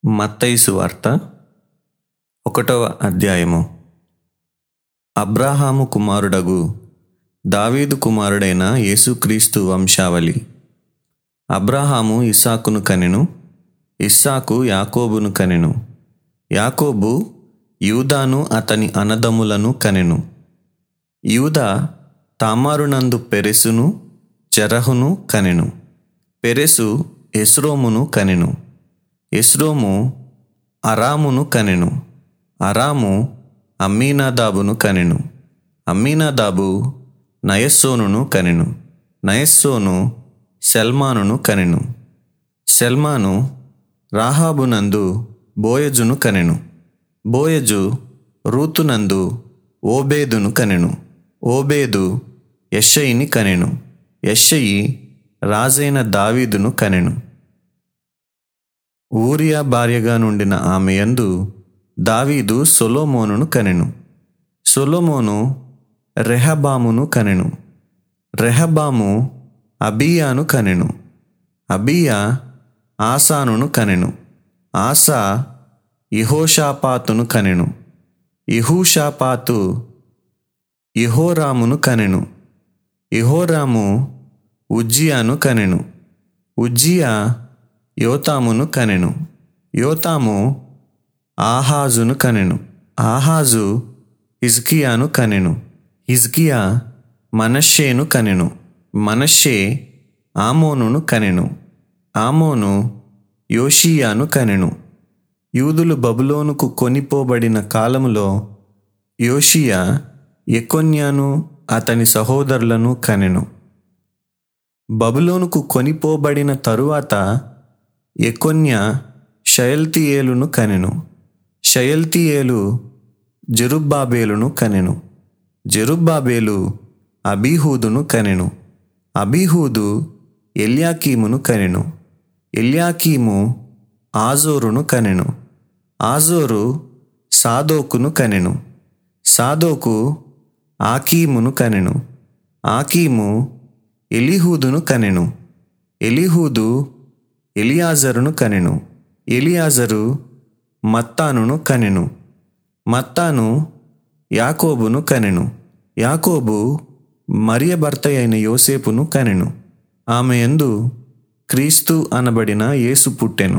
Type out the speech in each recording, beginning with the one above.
మత్తయి వార్త ఒకటవ అధ్యాయము అబ్రాహాము కుమారుడగు దావీదు కుమారుడైన యేసుక్రీస్తు వంశావళి అబ్రాహాము ఇస్సాకును కనెను ఇస్సాకు యాకోబును కనెను యాకోబు యూదాను అతని అన్నదమ్ములను కనెను యూదా తామారునందు పెరెసును చెరహును కనెను పెరెసు ఎస్రోమును కనెను ఎస్రోము అరామును కనెను అరాము అమ్మీనాదాబును కనెను అమ్మీనాదాబు నయస్సోనును కనెను నయస్సోను సెల్మానును కనెను సెల్మాను రాహాబునందు బోయజును కనెను బోయజు రూతునందు ఓబేదును కనెను ఓబేదు యెషయిని కనెను యెషయి రాజైన దావీదును కనెను ఊరియా భార్యగా నుండిన ఆమె యందు దావీదు సొలోమోనును కనెను సొలోమోను రెహబామును కనెను రెహబాము అబియాను కనెను అబియా ఆసానును కనెను ఆసా ఇహోషాపాతును కనెను ఇహూషాపాతు ఇహోరామును కనెను ఇహోరాము ఉజ్జియాను కనెను ఉజ్జియా యోతామును కనెను యోతాము ఆహాజును కనెను ఆహాజు హిజ్కియాను కనెను హిజ్కియా మనషేను కనెను మనషే ఆమోనును కనెను ఆమోను యోషియాను కనెను యూదులు బబులోనుకు కొనిపోబడిన కాలములో యోషియా ఎకొన్యాను అతని సహోదరులను కనెను బబులోనుకు కొనిపోబడిన తరువాత ఎకొన్య షయల్తియేలును కనెను షయల్తియేలు జెరుబ్బాబేలును కనెను జెరుబ్బాబేలు అబీహూదును కనెను అబీహూదు ఎల్యాకీమును కనెను ఎల్యాకీము ఆజోరును కనెను ఆజోరు సాదోకును కనెను సాదోకు ఆకీమును కనెను ఆకీము ఎలిహూదును కనెను ఎలిహూదు ఎలియాజరును కనెను ఎలియాజరు మత్తానును కనెను మత్తాను యాకోబును కనెను యాకోబు మరియ భర్త అయిన యోసేపును కనెను ఆమె యందు క్రీస్తు అనబడిన యేసు పుట్టెను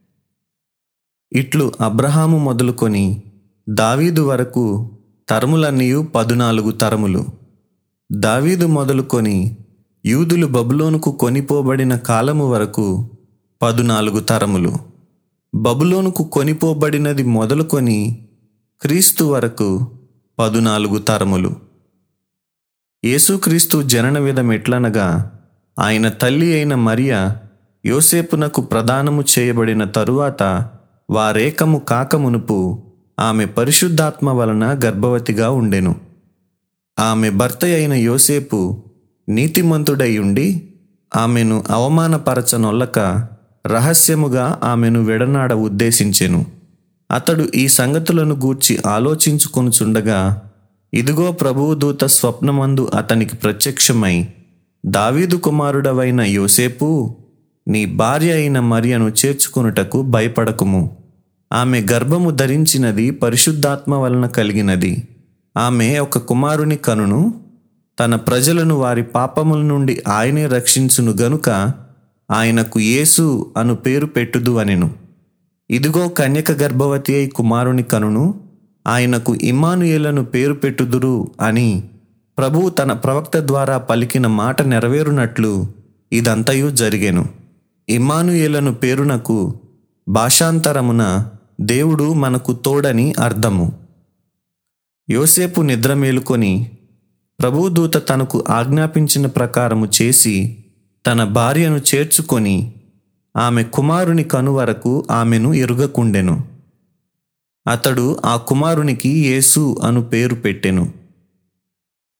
ఇట్లు అబ్రహాము మొదలుకొని దావీదు వరకు తరములన్నీయు పదునాలుగు తరములు దావీదు మొదలుకొని యూదులు బబులోనుకు కొనిపోబడిన కాలము వరకు పదునాలుగు తరములు బబులోనుకు కొనిపోబడినది మొదలుకొని క్రీస్తు వరకు పదునాలుగు తరములు యేసుక్రీస్తు జనన విధం ఎట్లనగా ఆయన తల్లి అయిన మరియ యోసేపునకు ప్రదానము చేయబడిన తరువాత వారేకము కాకమునుపు ఆమె పరిశుద్ధాత్మ వలన గర్భవతిగా ఉండెను ఆమె భర్త అయిన యోసేపు నీతిమంతుడై ఉండి ఆమెను అవమానపరచనొల్లక రహస్యముగా ఆమెను విడనాడ ఉద్దేశించెను అతడు ఈ సంగతులను గూర్చి ఆలోచించుకొనుచుండగా ఇదిగో ప్రభువు దూత స్వప్నమందు అతనికి ప్రత్యక్షమై దావీదు కుమారుడవైన యోసేపు నీ భార్య అయిన మరియను చేర్చుకొనుటకు భయపడకుము ఆమె గర్భము ధరించినది పరిశుద్ధాత్మ వలన కలిగినది ఆమె ఒక కుమారుని కనును తన ప్రజలను వారి పాపముల నుండి ఆయనే రక్షించును గనుక ఆయనకు యేసు అను పేరు పెట్టుదు అనెను ఇదిగో కన్యక గర్భవతి అయి కుమారుని కనును ఆయనకు ఇమానుయేలను పేరు పెట్టుదురు అని ప్రభువు తన ప్రవక్త ద్వారా పలికిన మాట నెరవేరునట్లు ఇదంతయు జరిగెను ఇమానుయేలను పేరునకు భాషాంతరమున దేవుడు మనకు తోడని అర్థము యోసేపు నిద్ర మేలుకొని ప్రభుదూత తనకు ఆజ్ఞాపించిన ప్రకారము చేసి తన భార్యను చేర్చుకొని ఆమె కుమారుని కను వరకు ఆమెను ఎరుగకుండెను అతడు ఆ కుమారునికి యేసు అను పేరు పెట్టెను